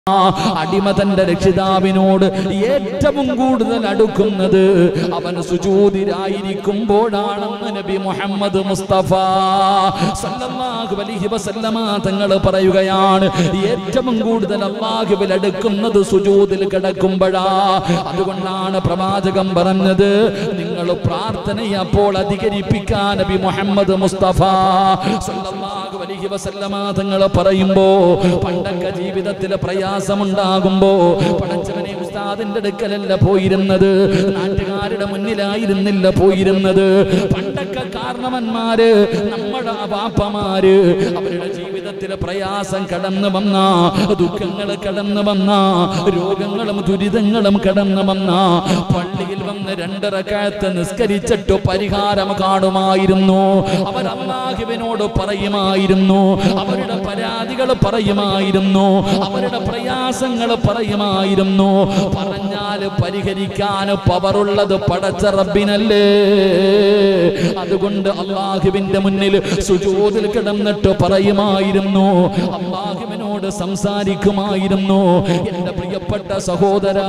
അടിമ തന്റെ രക്ഷിതാവിനോട് ഏറ്റവും കൂടുതൽ അടുക്കുന്നത് അവൻ സുജൂതിരായിരിക്കുമ്പോഴാണെന്ന് നബി മുഹമ്മദ് മുസ്തഫ സല്ലല്ലാഹു അലൈഹി വസല്ലമ തങ്ങൾ പറയുകയാണ് ഏറ്റവും കൂടുതൽ അള്ളാഹുവിൽ അടുക്കുന്നത് സുജൂതിൽ കിടക്കുമ്പോഴാ അതുകൊണ്ടാണ് പ്രവാചകം പറഞ്ഞത് നിങ്ങൾ പ്രാർത്ഥനയെ അപ്പോൾ അധികരിപ്പിക്കാൻ നബി മുഹമ്മദ് മുസ്തഫ സല്ലല്ലാഹു അലൈഹി വസല്ലമ തങ്ങൾ പറയുമ്പോ പണ്ടൊക്കെ ജീവിതത്തിൽ പ്രയാസമുണ്ടാകുമ്പോ പടച്ചവനെ ഉസ്താദിന്റെ അടുക്കലല്ല പോയിരുന്നത് നാട്ടുകാരുടെ മുന്നിലായിരുന്നില്ല പോയിരുന്നത് പണ്ടൊക്കെ കാരണവന്മാര് നമ്മുടെ വാപ്പമാര് അവരുടെ ജീവിതത്തിലെ പ്രയാസം കടന്നു വന്ന ദുഃഖങ്ങൾ കടന്നു വന്ന രോഗങ്ങളും ദുരിതങ്ങളും കടന്നു വന്ന പള്ളിയിൽ വന്ന് രണ്ടരക്കാലത്ത് നിസ്കരിച്ചിട്ട് പരിഹാരം കാണുമായിരുന്നു അവർ അള്ളാഹുവിനോട് പറയുമായിരുന്നു അവരുടെ പരാതികൾ പറയുമായിരുന്നു അവരുടെ പ്രയാസങ്ങൾ പറയുമായിരുന്നു പറഞ്ഞാൽ പരിഹരിക്കാൻ പവറുള്ളത് പടച്ച റബ്ബിനല്ലേ അതുകൊണ്ട് അള്ളാഹുവിന്റെ മുന്നിൽ സുജൂതിൽ കിടന്നിട്ട് പറയുമായിരുന്നു അള്ളാഹുവിനോട് സംസാരിക്കുമായിരുന്നു എന്റെ പ്രിയപ്പെട്ട സഹോദരാ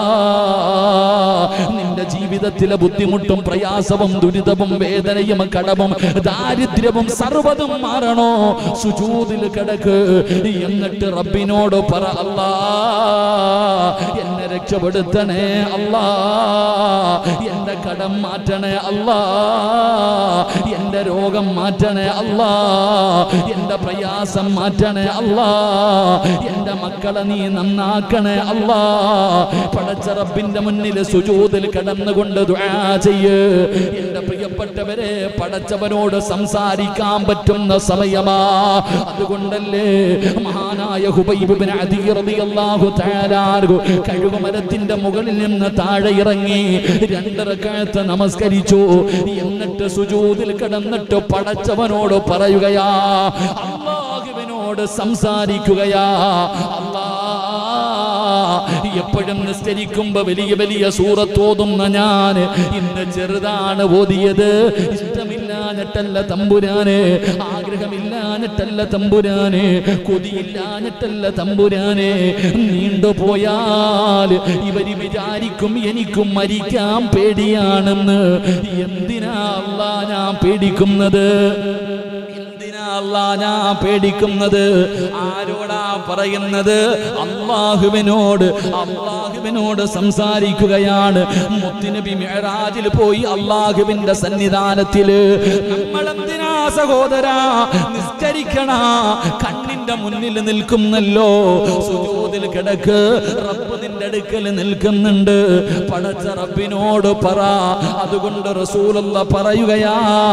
നിന്റെ ജീവിതത്തിലെ ബുദ്ധിമുട്ടും പ്രയാസവും ദുരിതവും വേദനയും കടവും ദാരിദ്ര്യവും സർവ്വതും മാറണോ സുജൂതിൽ കിടക്ക് എന്നിട്ട് റബ്ബിനോട് പറ അല്ലാ എന്നെ രക്ഷപ്പെടുത്തണേ അല്ലാ എന്റെ കടം മാറ്റണേ അല്ലാ എന്റെ രോഗം മാറ്റണേ അല്ലാ എന്റെ പ്രയാസം മാറ്റണേ അല്ലാ എന്റെ മക്കളെ നീ നന്നാക്കണേ അല്ലാ പടച്ച റബ്ബിന്റെ മുന്നിൽ സുജൂതിൽ കിടന്നുകൊണ്ട് ദുആ ചെയ്യ് എന്റെ പ്രിയപ്പെട്ടവരെ പടച്ചവനോട് സംസാരിക്കാൻ പറ്റുന്ന സമയമാ അതുകൊണ്ടല്ലേ മഹാനായ ഹുബൈബ് ഇബ്നു അദീ റളിയല്ലാഹു തആല അൻഹു കഴുകുമരത്തിന്റെ മുകളിൽ നിന്ന് താഴെ ഇറങ്ങി രണ്ടരക്കാലത്ത് നമസ്കരിച്ചു എന്നിട്ട് സുജൂദിൽ കിടന്നിട്ട് പടച്ചവനോട് പറയുകയാ അള്ളാഹുവിനോട് സംസാരിക്കുകയാ അല്ലാ എപ്പോഴും നിസ്കരിക്കുമ്പോ വലിയ വലിയ സൂറത്തോതുന്ന ഞാൻ ഇന്ന് ചെറുതാണ് ഓതിയത് ഇഷ്ടമില്ലാഞ്ഞിട്ടല്ല തമ്പുരാന് ആഗ്രഹമില്ലാഞ്ഞിട്ടല്ല തമ്പുരാന് കൊതിയില്ലാഞ്ഞിട്ടല്ല തമ്പുരാന് നീണ്ടുപോയാൽ ഇവര് വിചാരിക്കും എനിക്കും മരിക്കാൻ പേടിയാണെന്ന് എന്തിനാ അല്ലാ ഞാൻ പേടിക്കുന്നത് എന്തിനാ അല്ലാ ഞാൻ പേടിക്കുന്നത് ആരോടാ പറയുന്നത് അള്ളാഹുവിനോട് അള്ളാഹുവിനോട് സംസാരിക്കുകയാണ് മുത്തുനബി മെഹറാജിൽ പോയി അള്ളാഹുവിന്റെ സന്നിധാനത്തില് നമ്മളെന്തിനാ സഹോദരാ നിസ്കരിക്കണ കണ്ണിന്റെ മുന്നിൽ നിൽക്കുന്നല്ലോ സുജൂദിൽ കിടക്ക് റബ്ബ് നിന്റെ അടുക്കൽ നിൽക്കുന്നുണ്ട് പടച്ച റബ്ബിനോട് പറ അതുകൊണ്ട് റസൂലുള്ള പറയുകയാ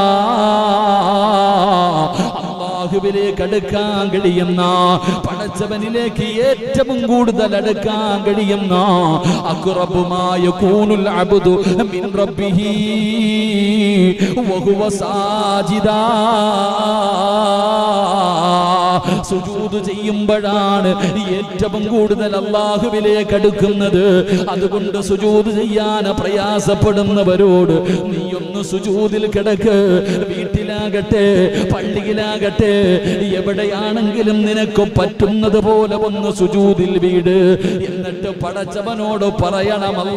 അള്ളാഹുവിലേക്ക് അടുക്കാൻ കഴിയുന്ന പടച്ചവനിലേക്ക് ഏറ്റവും കൂടുതൽ അടുക്കാൻ കഴിയുന്ന അക്റബുമായ കൂനുൽ അബ്ദു മിൻ റബ്ബിഹി വഹുവ സാജിദാ സുജൂദ് ചെയ്യുമ്പോഴാണ് ഏറ്റവും കൂടുതൽ അള്ളാഹുവിലേക്ക് അടുക്കുന്നത് അതുകൊണ്ട് സുജൂദ് ചെയ്യാൻ പ്രയാസപ്പെടുന്നവരോട് നീ ഒന്ന് സുജൂദിൽ കിടക്ക് വീട്ടിലാകട്ടെ പള്ളിയിലാകട്ടെ എവിടെയാണെങ്കിലും നിനക്ക് പറ്റുന്നത് പോലെ ഒന്ന് സുജൂദിൽ വീട് എന്നിട്ട് പടച്ചവനോട് പറയണമല്ല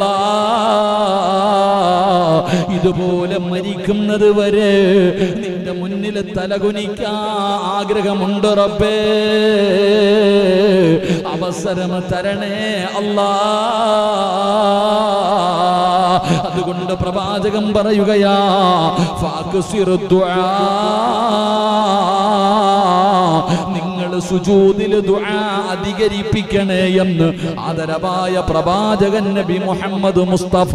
ഇതുപോലെ മരിക്കുന്നത് വരെ നിന്റെ മുന്നിൽ തലകുനിക്കാൻ ആഗ്രഹമുണ്ട് റബ്ബേ അവസരം തരണേ അല്ലാ അതുകൊണ്ട് പ്രവാചകം പറയുകയാ ഫാക്സിറു ദുആ. നിങ്ങൾ സുജൂദിൽ ദുആ അധികരിപ്പിക്കണേ എന്ന് ആദരവായ പ്രവാചകൻ നബി മുഹമ്മദ് മുസ്തഫ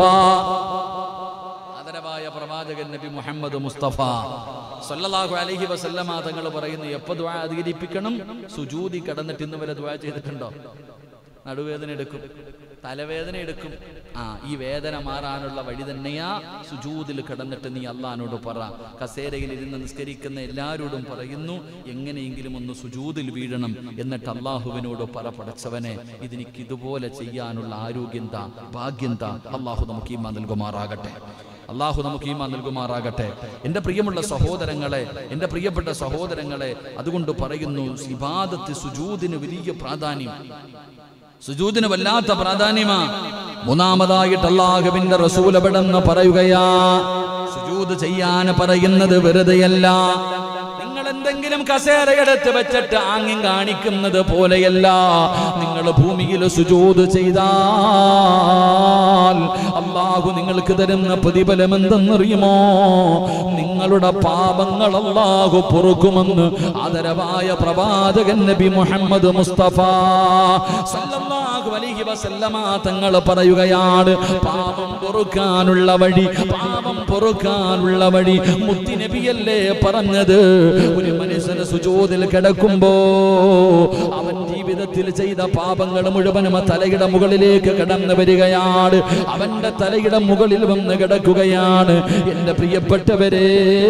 ആദരവായ പ്രവാചകൻ നബി മുഹമ്മദ് മുസ്തഫ സല്ലല്ലാഹു അലൈഹി വസല്ലമ തങ്ങൾ പറയുന്നു എപ്പോ ദുആ അധികരിപ്പിക്കണം സുജൂദി കടന്നിട്ട് ഇന്ന് വരെ ദുആ ചെയ്തിട്ടുണ്ടോ നടുവേദന എടുക്കും തലവേദന എടുക്കും ആ ഈ വേദന മാറാനുള്ള വഴി തന്നെയാ സുജൂതിൽ കിടന്നിട്ട് നീ അള്ളഹാനോട് പറ കസേരയിൽ ഇരുന്ന് നിസ്കരിക്കുന്ന എല്ലാവരോടും പറയുന്നു എങ്ങനെയെങ്കിലും ഒന്ന് സുജൂതിൽ വീഴണം എന്നിട്ട് അള്ളാഹുവിനോട് പറ പടച്ചവനെ ഇതിനിക്ക് ഇതുപോലെ ചെയ്യാനുള്ള ആരോഗ്യം താ ഭാഗ്യം താ അള്ളാഹു നമുക്ക് ഈമാ നൽകുമാറാകട്ടെ അള്ളാഹു നമുക്ക് ഈമാ നൽകുമാറാകട്ടെ എൻ്റെ പ്രിയമുള്ള സഹോദരങ്ങളെ എൻ്റെ പ്രിയപ്പെട്ട സഹോദരങ്ങളെ അതുകൊണ്ട് പറയുന്നു ഇബാദത്ത് സുജൂദിന് വലിയ പ്രാധാന്യം സുജൂദിന് വല്ലാത്ത പ്രാധാന്യമാ മൂന്നാമതായിട്ട് അള്ളാഹുവിന്റെ റസൂൽ എവിടെന്ന് പറയുകയാ സുജൂദ് ചെയ്യാൻ പറയുന്നത് വെറുതെയല്ല നിങ്ങൾ എന്തെങ്കിലും കസേരയെടുത്ത് വെച്ചിട്ട് ആംഗ്യം കാണിക്കുന്നത് പോലെയല്ല നിങ്ങൾ ഭൂമിയിൽ സുജൂദ് ചെയ്താൽ അള്ളാഹു നിങ്ങൾക്ക് തരുന്ന പ്രതിഫലം എന്തെന്നറിയുമോ നിങ്ങളുടെ പാപങ്ങൾ അള്ളാഹു പൊറുക്കുമെന്ന് ആദരവായ പ്രവാചകൻ നബി മുഹമ്മദ് മുസ്തഫ സല്ലല്ലാഹു അലൈഹി വസല്ലമ തങ്ങൾ പറയുകയാണ് പാപം പൊറുക്കാനുള്ള വഴി പാപം പൊറുക്കാനുള്ള വഴി മുത്തി നബിയല്ലേ പറഞ്ഞത് ഒരു മനുഷ്യന് സുജൂദിൽ കിടക്കുമ്പോ അവൻ ജീവിതത്തിൽ ചെയ്ത പാപങ്ങൾ മുഴുവനും ആ തലയുടെ മുകളിലേക്ക് കടന്നു വരികയാണ് അവന്റെ തലയുടെ മുകളിൽ വന്ന് കിടക്കുകയാണ് എന്റെ പ്രിയപ്പെട്ടവരെ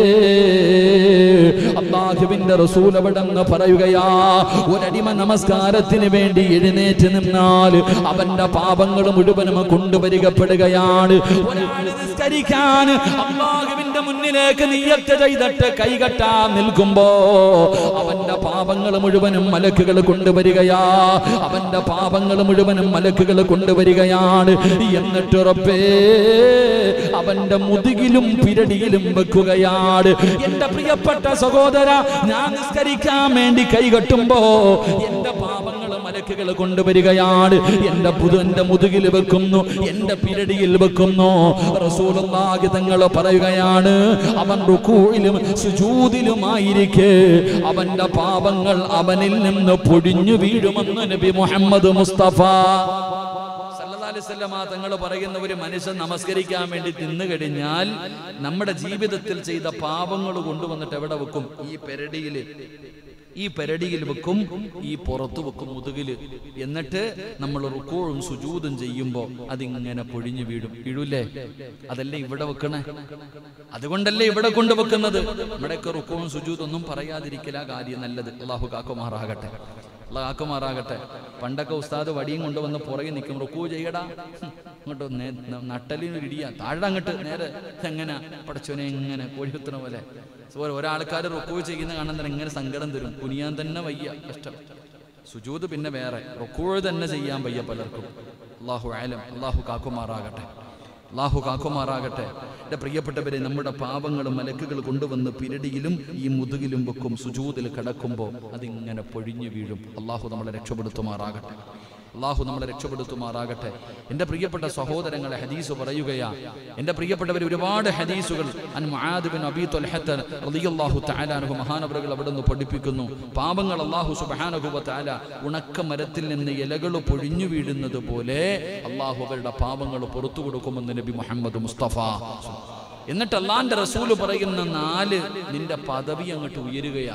അള്ളാഹുവിന്റെ റസൂൽ അവിടെന്ന് പറയുകയാ ഒരടിമ നമസ്കാരത്തിന് വേണ്ടി എഴുന്നേറ്റ് നിന്നാൽ അവന്റെ പാപങ്ങൾ മുഴുവനും കൊണ്ടുവരികപ്പെടുകയാണ് ഒരാൾ നിസ്കരിക്കാൻ അള്ളാഹുവിന്റെ മുന്നിലേക്ക് നീയത്ത് ചെയ്തിട്ട് കൈകെട്ടാൻ നിൽക്കുമ്പോ അവന്റെ പാപങ്ങൾ മുഴുവനും മലക്കുകൾ കൊണ്ടുവരികയാ അവന്റെ പാപങ്ങൾ മുഴുവനും മലക്കുകൾ കൊണ്ടുവരികയാണ് എന്നിട്ട് ഉറപ്പേ അവന്റെ മുതുകിലും പിരടിയിലും വെക്കുകയാണ് എന്റെ പ്രിയപ്പെട്ട സഹോദര ഞാൻ നിസ്കരിക്കാൻ വേണ്ടി കൈകെട്ടുമ്പോ എന്റെ പാപങ്ങൾ മലക്കുകൾ കൊണ്ടുവരികയാണ് എന്റെ പുതു എന്റെ മുതുകിൽ വെക്കുന്നു എന്റെ പിരടിയിൽ വെക്കുന്നു റസൂലുള്ളാഹി തങ്ങൾ പറയുകയാണ് അവൻ റുക്കൂയിലും സുജൂദിലുമായിരിക്കെ അവന്റെ പാപങ്ങൾ അവനിൽ നിന്ന് പൊടിഞ്ഞു വീഴുമെന്ന് നബി മുഹമ്മദ് മുസ്തഫ സല്ലല്ലാഹു അലൈഹി വസല്ലമ തങ്ങൾ പറയുന്ന ഒരു മനുഷ്യൻ നമസ്കരിക്കാൻ വേണ്ടി തിന്നു കഴിഞ്ഞാൽ നമ്മുടെ ജീവിതത്തിൽ ചെയ്ത പാപങ്ങൾ കൊണ്ടുവന്നിട്ട് എവിടെ വെക്കും ഈ പെരടിയില് ഈ പെരടിയിൽ വെക്കും ഈ പുറത്തു വെക്കും മുതുകില് എന്നിട്ട് നമ്മൾ റുക്കോഴും സുജൂതും ചെയ്യുമ്പോ അതിങ്ങനെ പൊഴിഞ്ഞു വീഴും വീഴൂലേ അതല്ലേ ഇവിടെ വെക്കണേ അതുകൊണ്ടല്ലേ ഇവിടെ കൊണ്ട് വെക്കുന്നത് നമ്മുടെയൊക്കെ റുക്കോവും സുജൂതൊന്നും പറയാതിരിക്കല കാര്യം നല്ലത് അള്ളാഹു കാക്കുമാറാകട്ടെ അള്ളാഹ് കാക്കുമാറാകട്ടെ പണ്ടൊക്കെ ഉസ്താദ് വടിയും കൊണ്ടുവന്ന് പുറകെ നിൽക്കും റുക്കൂ ചെയ്യടാ ഹും, അങ്ങോട്ട് നേ- ന- നട്ടലിന് ഇടിയാ താഴെ അങ്ങോട്ട് നേരെ എങ്ങനെ പടച്ചോനെ എങ്ങനെ കോഴികുത്തുന്ന പോലെ അതുപോലെ ഒരാൾക്കാർ റുക്കൂ ചെയ്യുന്ന കാണാൻ തന്നെ എങ്ങനെ സങ്കടം തരും കുനിയാൻ തന്നെ വയ്യ കഷ്ടം സുജൂത് പിന്നെ വേറെ റുക്കൂ തന്നെ ചെയ്യാൻ വയ്യ പലർക്കും അള്ളാഹു ആലം അള്ളാഹു കാക്കുമാറാകട്ടെ അള്ളാഹു കാക്കുമാറാകട്ടെ എൻ്റെ പ്രിയപ്പെട്ടവരെ നമ്മുടെ പാപങ്ങൾ മലക്കുകൾ കൊണ്ടുവന്ന് പിരടിയിലും ഈ മുതുകിലും വെക്കും സുജൂതിൽ കിടക്കുമ്പോൾ അതിങ്ങനെ പൊഴിഞ്ഞു വീഴും അള്ളാഹു നമ്മളെ രക്ഷപ്പെടുത്തുമാറാകട്ടെ അള്ളാഹു നമ്മളെ രക്ഷപ്പെടുത്തുമാറാകട്ടെ എൻ്റെ പ്രിയപ്പെട്ട സഹോദരങ്ങളെ ഹദീസ് പറയുകയാ എൻ്റെ പ്രിയപ്പെട്ടവർ ഒരുപാട് ഹദീസുകൾ അൻ മുആദ് ബിൻ അബീ ത്വൽഹത്ത് റളിയല്ലാഹു തആല അൻഹു മഹാനവറുകൾ അവിടെ നിന്ന് പഠിപ്പിക്കുന്നു പാപങ്ങൾ അള്ളാഹു സുബ്ഹാനഹു വ തആല ഉണക്ക മരത്തിൽ നിന്ന് ഇലകൾ പൊഴിഞ്ഞു വീഴുന്നത് പോലെ അള്ളാഹു അവരുടെ പാപങ്ങൾ പുറത്തു കൊടുക്കുമെന്ന് നബി മുഹമ്മദ് മുസ്തഫ എന്നിട്ട് അള്ളാന്റെ റസൂല് പറയുന്ന നാല് നിന്റെ പദവി അങ്ങോട്ട് ഉയരുകയാ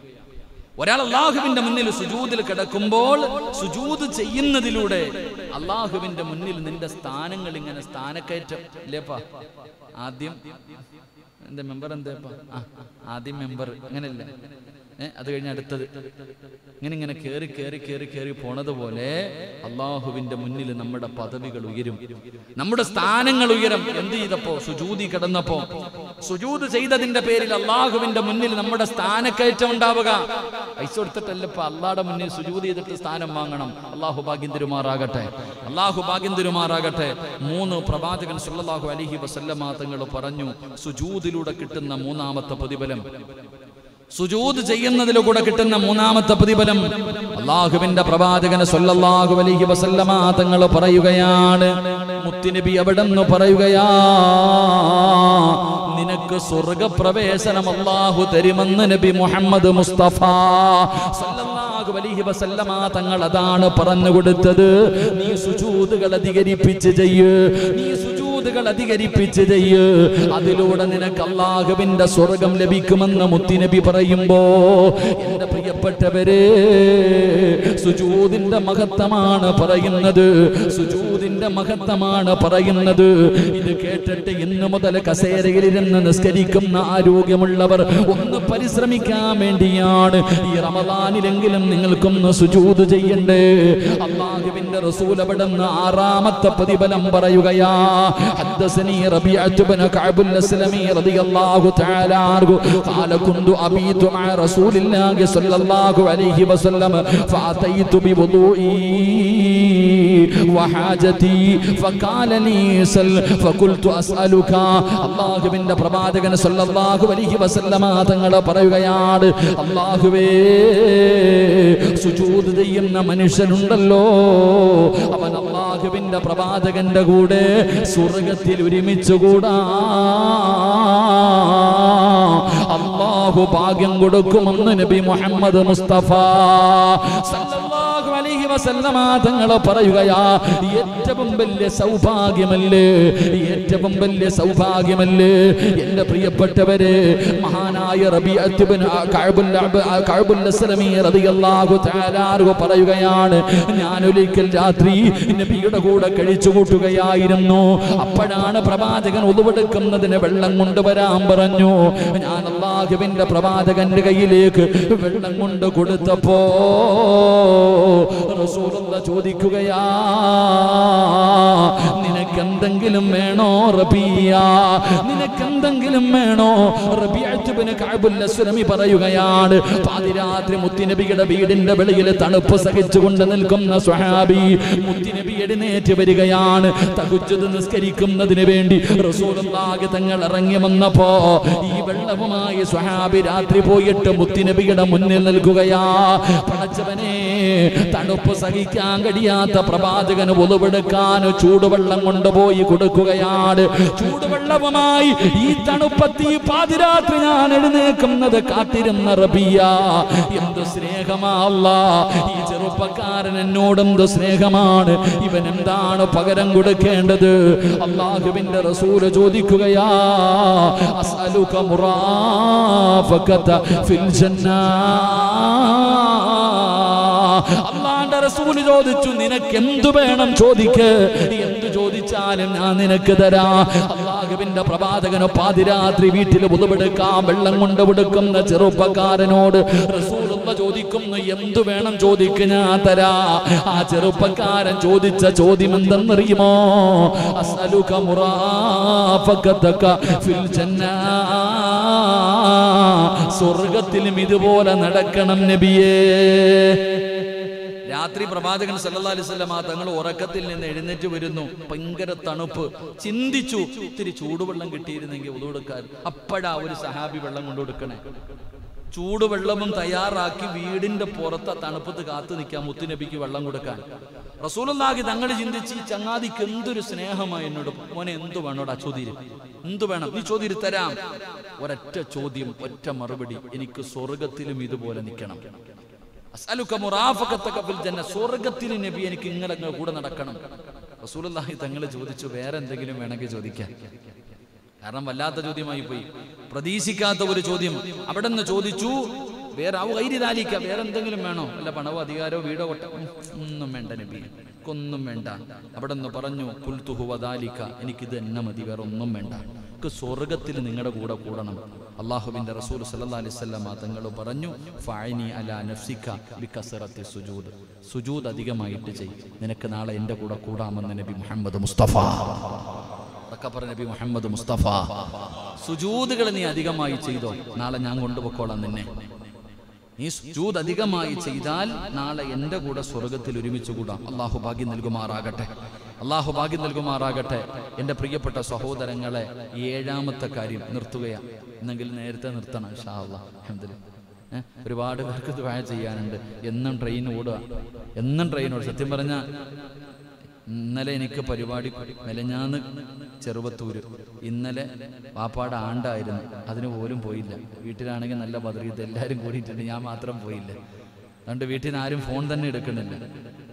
ഒരാൾ അള്ളാഹുവിന്റെ മുന്നിൽ സുജൂദിൽ കിടക്കുമ്പോൾ സുജൂദ് ചെയ്യുന്നതിലൂടെ അള്ളാഹുവിന്റെ മുന്നിൽ നിന്റെ സ്ഥാനങ്ങൾ ഇങ്ങനെ സ്ഥാനക്കയറ്റം ഇല്ലേപ്പാ ആദ്യം എന്റെ മെമ്പർ എന്തേപ്പാ ആ ആദ്യം മെമ്പർ അങ്ങനെയല്ല ഏ അത് കഴിഞ്ഞ് അടുത്തത് ഇങ്ങനെ ഇങ്ങനെ കേറി കേറി കേറി കേറി പോണത് പോലെ അള്ളാഹുവിന്റെ മുന്നിൽ നമ്മുടെ പദവികൾ ഉയരും നമ്മുടെ സ്ഥാനങ്ങൾ ഉയരും എന്ത് ചെയ്തപ്പോ സുജൂതി കിടന്നപ്പോ സുജൂത് ചെയ്തതിന്റെ പേരിൽ അള്ളാഹുവിന്റെ മുന്നിൽ നമ്മുടെ സ്ഥാനക്കയറ്റം ഉണ്ടാവുക പൈസ കൊടുത്തിട്ടല്ല ഇപ്പൊ അള്ളാഹുടെ മുന്നിൽ സുജൂത് ചെയ്തിട്ട് സ്ഥാനം വാങ്ങണം അള്ളാഹു ഭാഗ്യം തിരുമാറാകട്ടെ അള്ളാഹു ഭാഗ്യം തിരുമാറാകട്ടെ മൂന്ന് പ്രവാചകൻ സല്ലല്ലാഹു അലൈഹി വസല്ലമ തങ്ങൾ പറഞ്ഞു സുജൂതിലൂടെ കിട്ടുന്ന മൂന്നാമത്തെ പ്രതിഫലം സുജൂദ് ചെയ്യുന്നതിലൂടെ കിട്ടുന്ന മൂന്നാമത്തെ പ്രതിഫലം അള്ളാഹുവിന്റെ പ്രവാചകന് സല്ലല്ലാഹു അലൈഹി വസല്ലമ തങ്ങൾ പറയുകയാണ് മുത്തുനബി അവിടെ നിന്ന് പറയുകയാ നിനക്ക് സ്വർഗപ്രവേശനം അള്ളാഹു തരുമെന്ന് നബി മുഹമ്മദ് മുസ്തഫ സല്ലല്ലാഹു അലൈഹി വസല്ലമ തങ്ങൾ അതാണ് പറഞ്ഞു കൊടുത്തത് നീ സുജൂദുകൾ അധികരിപ്പിച്ച് ചെയ്യ് നീ സുജൂദുകൾ സുജൂതുകൾ അധികരിപ്പിച്ച് ചെയ്യ് അതിലൂടെ നിനക്ക് അള്ളാഹുവിന്റെ സ്വർഗം ലഭിക്കുമെന്ന് മുത്തിനബി പറയുമ്പോ എന്റെ പ്രിയപ്പെട്ടവരെ സുജൂതിന്റെ മഹത്വമാണ് പറയുന്നത് സുജൂതിന്റെ മഹത്വമാണ് പറയുന്നത് ഇത് കേട്ടിട്ട് ഇന്നു മുതൽ കസേരയിലിരുന്ന് നിസ്കരിക്കുന്ന ആരോഗ്യമുള്ളവർ ഒന്ന് പരിശ്രമിക്കാൻ വേണ്ടിയാണ് ഈ റമദാനിലെങ്കിലും നിങ്ങൾക്കൊന്ന് സുജൂത് ചെയ്യണ്ടേ അള്ളാഹുവിന്റെ റസൂൽ അവിടുന്ന് ആറാമത്തെ പ്രതിഫലം പറയുകയാ حدثني ربيعة بن كعب الأسلمي رضي الله تعالى عنه قال كنت أبيت مع رسول الله صلى الله عليه وسلم فأتيت بوضوئي وحاجتي فقال لي سل فقلت أسألك അള്ളാഹുവിന്റെ പ്രവാചകൻ സല്ലല്ലാഹു അലൈഹി വസല്ലമ തങ്ങൾ പറയുകയാണ് അള്ളാഹുവേ സുജൂദ് ചെയ്യുന്ന മനുഷ്യനുണ്ടല്ലോ അവൻ അള്ളാഹുവിന്റെ പ്രവാചകന്റെ കൂടെ സ്വർഗത്തിൽ ഒരുമിച്ചുകൂടാ അള്ളാഹു ഭാഗ്യം കൊടുക്കുമെന്ന് നബി മുഹമ്മദ് മുസ്തഫ സല്ലല്ലാഹു അലൈഹി വസല്ലമ തങ്ങൾ പറയുകയാ ഏറ്റവും വലിയ സൗഭാഗ്യമല്ലേ ഏറ്റവും വലിയ സൗഭാഗ്യമല്ലേ എന്റെ പ്രിയപ്പെട്ടവരെ മഹാനായ റബീഅത്ത് ബിൻ കഅബുൽ അബ് കഅബുൽ അസ്ലമി റളിയല്ലാഹു തആല അൻഹു പറയുകയാണ് ഞാൻ ഒരിക്കൽ രാത്രി നബിയുടെ കൂടെ കഴിച്ചു കൂട്ടുകയായിരുന്നു അപ്പോഴാണ് പ്രവാചകൻ ഉതുവെടുക്കുന്നതിന് വെള്ളം കൊണ്ടുവരാൻ പറഞ്ഞു ഞാൻ അള്ളാഹുവിന്റെ പ്രവാചകന്റെ കയ്യിലേക്ക് വെള്ളം കൊണ്ട് കൊടുത്തപ്പോ റസൂലുള്ള ചോദിക്കുകയാ നിനക്ക് എന്തെങ്കിലും വേണോ റബിയ നിനക്ക് എന്തെങ്കിലും വേണോ റബിയത്തുബിന് കഅബുൽ അസ്ലമി പറയുകയാണ് പാതിരാത്രി മുത്തിനബിയുടെ വീടിന്റെ വെളിയിൽ തണുപ്പ് സഹിച്ചുകൊണ്ട് നിൽക്കുന്ന സ്വഹാബി മുത്തിനബി എഴുന്നേറ്റ് വരികയാണ് തകുച്ചത് നിസ്കരിക്കുന്നതിന് വേണ്ടി റസൂലുള്ളാഹി തങ്ങൾ ഇറങ്ങി വന്നപ്പോ ഈ വെള്ളവുമായി സ്വഹാബി രാത്രി പോയിട്ട് മുത്തിനബിയുടെ മുന്നിൽ നിൽക്കുകയാ പടച്ചവനെ തണുപ്പ് സഹിക്കാൻ കഴിയാത്ത പ്രവാചകന് ഒളിവെടുക്കാൻ ചൂടുവെള്ളം കൊണ്ടുപോയി കൊടുക്കുകയാണ് ചൂടുവെള്ളവുമായി ഈ തണുപ്പത്തി ഈ പാതിരാത്രി ഞാൻ എഴുന്നേക്കുന്നത് കാത്തിരുന്ന റബിയ എന്ത് സ്നേഹമല്ല ഈ ചെറുപ്പക്കാരൻ എന്നോട് എന്ത് സ്നേഹമാണ് ഇവൻ എന്താണ് പകരം കൊടുക്കേണ്ടത് അള്ളാഹുവിന്റെ റസൂല് ചോദിക്കുകയാ അസ്അലുക മുറാഫഖത ഫിൽ ജന്നാ അള്ളാന്റെ റസൂല് ചോദിച്ചു നിനക്ക് എന്തു വേണം ചോദിക്ക് എന്തു ചോദിച്ചാലും ഞാൻ നിനക്ക് തരാ അള്ളാഹുവിന്റെ പ്രവാചകനോ പാതിരാത്രി വീട്ടിൽ ഉതവെടുക്കാം വെള്ളം കൊണ്ട് കൊടുക്കുന്ന ചെറുപ്പക്കാരനോട് റസൂലുള്ള ചോദിക്കുന്നു എന്തു വേണം ചോദിക്ക് ഞാൻ തരാ ആ ചെറുപ്പക്കാരൻ ചോദിച്ച ചോദ്യം എന്തെന്നറിയുമോ അസ്അലുക മുറാഫഖതക ഫിൽ ജന്നാ സ്വർഗത്തിലും ഇതുപോലെ നടക്കണം നബിയേ രാത്രി പ്രവാചകൻ സല്ലല്ലാഹു അലൈഹി വസല്ലം ആ തങ്ങൾ ഉറക്കത്തിൽ നിന്ന് എഴുന്നേറ്റ് വരുന്നു ഭയങ്കര തണുപ്പ് ചിന്തിച്ചു ഇത്തിരി ചൂടുവെള്ളം കിട്ടിയിരുന്നെങ്കിൽ ഉതുകൊടുക്കാൻ അപ്പോഴാ ഒരു സഹാബി വെള്ളം കൊണ്ടു കൊടുക്കണേ ചൂടുവെള്ളവും തയ്യാറാക്കി വീടിന്റെ പുറത്ത് തണുപ്പത്ത് കാത്തു നിൽക്കാം മുത്തുനബിക്ക് വെള്ളം കൊടുക്കാൻ റസൂലുള്ളാഹി തങ്ങൾ ചിന്തിച്ച് ഈ ചങ്ങാതിക്ക് എന്തൊരു സ്നേഹമായി എന്നോട് മോനെ എന്തു വേണോടാ ചോദ്യം എന്തു വേണം നീ ചോദ്യം തരാം ഒരൊറ്റ ചോദ്യം ഒറ്റ മറുപടി എനിക്ക് സ്വർഗത്തിലും ഇതുപോലെ നിൽക്കണം അസ്അലുക മുറാഫഖതക ഫിൽ ജന്ന സ്വർഗ്ഗത്തിൽ നബി എനിക്ക് ഇങ്ങനെ അങ്ങ് കൂടെ നടക്കണം റസൂലുള്ളാഹി തങ്ങൾ ചോദിച്ചു വേറെ എന്തെങ്കിലും വേണമെങ്കിൽ ചോദിക്കാൻ കാരണം വല്ലാത്ത ചോദ്യമായി പോയി പ്രതീക്ഷിക്കാത്ത ഒരു ചോദ്യം അവിടെ നിന്ന് ചോദിച്ചു വേറെ ഔ കൈരിതാലിക്ക വേറെ എന്തെങ്കിലും വേണോ വല്ല പണവോ അധികാരമോ വീടോ കൊട്ട ഉം, ഒന്നും വേണ്ട നബി ഒന്നും വേണ്ട അവിടെ നിന്ന് പറഞ്ഞു കുൽത്തുഹുവദാലിക്ക എനിക്കിത് എന്നെ മതി വേറെ ഒന്നും വേണ്ട എനിക്ക് സ്വർഗത്തിൽ നിങ്ങളുടെ കൂടെ കൂടണം അള്ളാഹുവിന്റെ റസൂൽ സല്ലല്ലാഹു അലൈഹി വസല്ലം തങ്ങൾ പറഞ്ഞു ഫഅനി അലാ നഫ്സിക ബികസറത്തി സുജൂദ് സുജൂദ് അധികമായിട്ട് ചെയ് നിനക്ക് നാളെ എൻ്റെ കൂടെ കൂടാമെന്ന് നബി മുഹമ്മദ് മുസ്തഫ ഉറക്കെ പറഞ്ഞ നബി മുഹമ്മദ് മുസ്തഫ സുജൂദുകൾ നീ അധികമായി ചെയ്തോ നാളെ ഞാൻ കൊണ്ടുപോയിക്കോളാം നിന്നെ നീ സുജൂദ് അധികമായി ചെയ്താൽ നാളെ എൻ്റെ കൂടെ സ്വർഗത്തിൽ ഒരുമിച്ച് കൂടാം അള്ളാഹു ഭാഗ്യം നൽകുമാറാകട്ടെ അള്ളാഹു ഭാഗ്യം നൽകുമാറാകട്ടെ എൻ്റെ പ്രിയപ്പെട്ട സഹോദരങ്ങളെ ഏഴാമത്തെ കാര്യം നിർത്തുകയാണ് എന്നെങ്കിൽ നേരത്തെ നിർത്തണം ഷാ അള്ളാഹ് അൽഹംദുലില്ലാ. ഏ, ഒരുപാട് പേർക്ക് ദ്വാ ചെയ്യാനുണ്ട് എന്നും ട്രെയിൻ ഓടുക എന്നും ട്രെയിൻ ഓടുക സത്യം പറഞ്ഞാൽ ഇന്നലെ എനിക്ക് പരിപാടി മെലഞ്ഞാന്ന് ചെറുവത്തൂര് ഇന്നലെ വാപ്പാട് ആണ്ടായിരുന്നു അതിന് പോലും പോയില്ല വീട്ടിലാണെങ്കിൽ നല്ല ബദറീത്ത് എല്ലാവരും കൂടിയിട്ടുണ്ട് ഞാൻ മാത്രം പോയില്ല അതുകൊണ്ട് വീട്ടിൽ നിന്ന് ആരും ഫോൺ തന്നെ എടുക്കണില്ല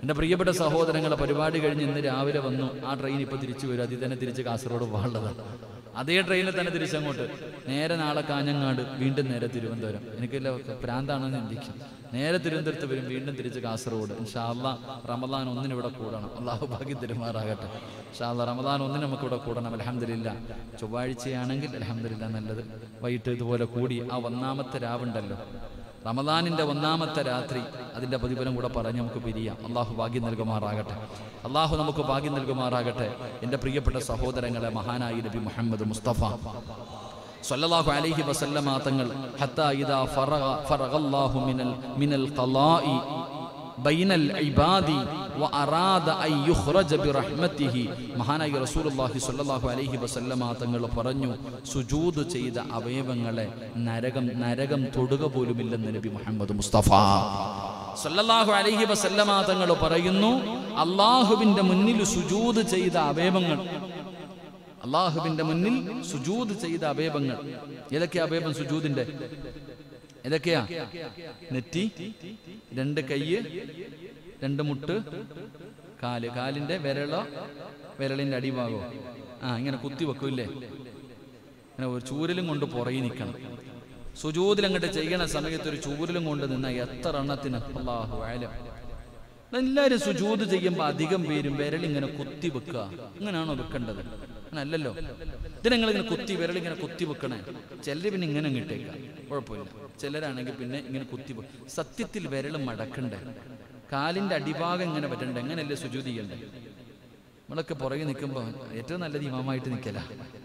എൻ്റെ പ്രിയപ്പെട്ട സഹോദരങ്ങളെ പരിപാടി കഴിഞ്ഞ് ഇന്ന് രാവിലെ വന്നു ആ ട്രെയിൻ ഇപ്പോൾ തിരിച്ചു വരും അതിൽ തന്നെ തിരിച്ച് കാസർഗോഡ് പോകാനുള്ളതാണ് അതേ ട്രെയിനിൽ തന്നെ തിരിച്ചങ്ങോട്ട് നേരെ നാളെ കാഞ്ഞങ്ങാട് വീണ്ടും നേരെ തിരുവനന്തപുരം എനിക്കല്ല പ്രാന്താണെന്ന് ചിന്തിക്കും നേരെ തിരുവനന്തപുരത്ത് വരും വീണ്ടും തിരിച്ച് കാസർഗോഡ് ഇൻഷാല്ല റമദാൻ ഒന്നിന് ഇവിടെ കൂടണം അള്ളാഹു ഭാഗ്യം തിരുമാറാകട്ടെ ഇൻഷാല്ല റമദാൻ ഒന്നിന് നമുക്ക് ഇവിടെ കൂടണം അലഹമില്ല ചൊവ്വാഴ്ചയാണെങ്കിൽ അലഹമില്ല നല്ലത് വൈകിട്ട് ഇതുപോലെ കൂടി ആ ഒന്നാമത്തെ രാവുണ്ടല്ലോ റമദാനിന്റെ ഒന്നാമത്തെ രാത്രി അതിന്റെ പ്രതിഫലം കൂടെ പറഞ്ഞ് നമുക്ക് പിരിയാം അള്ളാഹു ഭാഗ്യം നൽകുമാറാകട്ടെ അള്ളാഹു നമുക്ക് ഭാഗ്യം നൽകുമാറാകട്ടെ എൻ്റെ പ്രിയപ്പെട്ട സഹോദരങ്ങളെ മഹാനായി നബി മുഹമ്മദ് മുസ്തഫ സല്ലല്ലാഹു അലൈഹി വസല്ലമ തങ്ങൾ ഹത്താ ഇദാ ഫറഗ ഫറഗല്ലാഹു മിനൽ മിനൽ ഖലാഇ ബൈനൽ ഇബാദി വഅറാദ അൻ യുഖ്റജ ബിറഹ്മതിഹി മഹാനായ റസൂലുള്ളാഹി സ്വല്ലല്ലാഹു അലൈഹി വസല്ലമ തങ്ങൾ പറഞ്ഞു സുജൂദ് ചെയ്ത അവയവങ്ങളെ നരകം നരകം തൊടുക പോലുമില്ലെന്ന് നബി മുഹമ്മദ് മുസ്തഫ സല്ലല്ലാഹു അലൈഹി വസല്ലമ തങ്ങൾ പറയുന്നു അള്ളാഹുവിന്റെ മുന്നിൽ സുജൂദ് ചെയ്ത അവയവങ്ങൾ അള്ളാഹുവിന്റെ മുന്നിൽ സുജൂദ് ചെയ്ത അവയവങ്ങൾ ഏതൊക്കെയാ അവയവം സുജൂദിന്റെ ഏതൊക്കെയാ നെറ്റി രണ്ട് കയ്യ് രണ്ട് മുട്ട് കാല് കാലിന്റെ വിരളോ വിരളിന്റെ അടിഭാഗോ ആ ഇങ്ങനെ കുത്തി വെക്കൂല്ലേ ഇങ്ങനെ ഒരു ചൂരലും കൊണ്ട് പുറകെ നിൽക്കണം സുജൂതിൽ അങ്ങോട്ട് ചെയ്യണ സമയത്ത് ഒരു ചൂരലും കൊണ്ട് നിന്ന എത്ര എണ്ണത്തിന് അള്ളാഹു ആലം എല്ലാവരും സുജൂത് ചെയ്യുമ്പോൾ അധികം പേരും വിരലിങ്ങനെ കുത്തി വെക്കുക ഇങ്ങനെയാണോ വെക്കേണ്ടത് അങ്ങനല്ലല്ലോ ഇതിനെങ്ങൾ ഇങ്ങനെ കുത്തി വിരലിങ്ങനെ കുത്തി വെക്കണേ ചിലർ പിന്നെ ഇങ്ങനെ ഇട്ടേക്കാം കുഴപ്പമില്ല ചിലരാണെങ്കിൽ പിന്നെ ഇങ്ങനെ കുത്തി വെ- സത്യത്തിൽ വിരൽ മടക്കണ്ടേ കാലിന്റെ അടിഭാഗം ഇങ്ങനെ പറ്റണ്ടേ എങ്ങനെയല്ലേ സുജൂത് ചെയ്യണ്ടേ നമ്മളൊക്കെ പുറകെ നിൽക്കുമ്പോൾ ഏറ്റവും നല്ലത് ഇമാമായിട്ട് നിൽക്കല